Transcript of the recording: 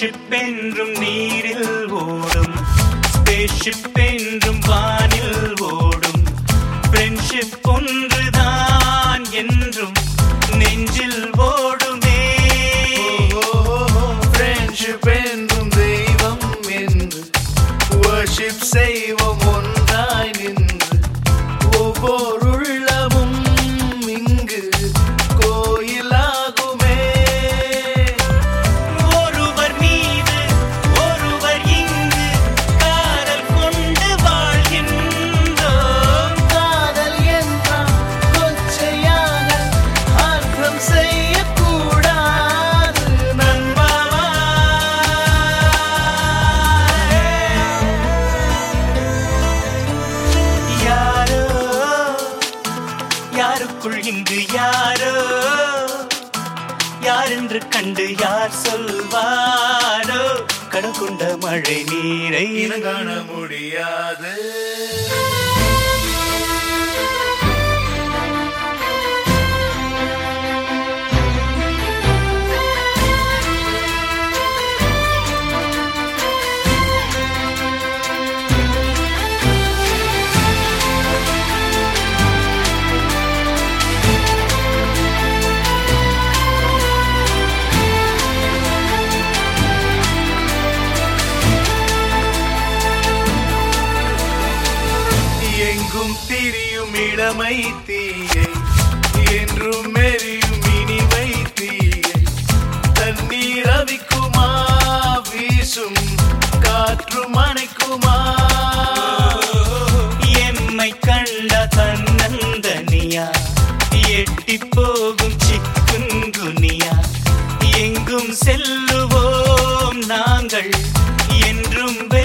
friendship என்றும் நீரில் ஓடும் ஸ்பேஸ்ஷிப் என்றும் வானில் ஓடும் ஃப்ரெண்ட்ஷிப் ஒன்றுதான் என்றும் நெஞ்சில் ஓடுமே ஃப்ரெண்ட்ஷிப் என்றும் தெய்வம் என்று வர்ஷிப் செய்வோம் ஒன்றாய் நின்று ஒவ்வொரு உள்ளமும் இங்கு கோயிலாகுமே ஒருவர் மீது ஒருவர் இங்கு காதல் கொண்டு வாழ்கின்றோம் காதல் என்றால் கொச்சையாக அர்த்தம் செய்யக்கூடாது நண்பாவா யாரோ யாருக்குள் இங்கு யாரோ யாரென்று கண்டு யார் சொல்வாரோ கடல் கொண்ட மழை நீரை இனம் காண முடியாது எங்கும் திரியும் இளமை தீயை என்றும் எரியும் இனிமை தீயை தண்ணீர் அவிக்குமா வீசும் காற்று மணைக்குமா எம்மை கண்ட தன்னந்தனியா எட்டி போகும் சிக்குங்குனியா எங்கும் செல்லுவோம் நாங்கள் என்றும்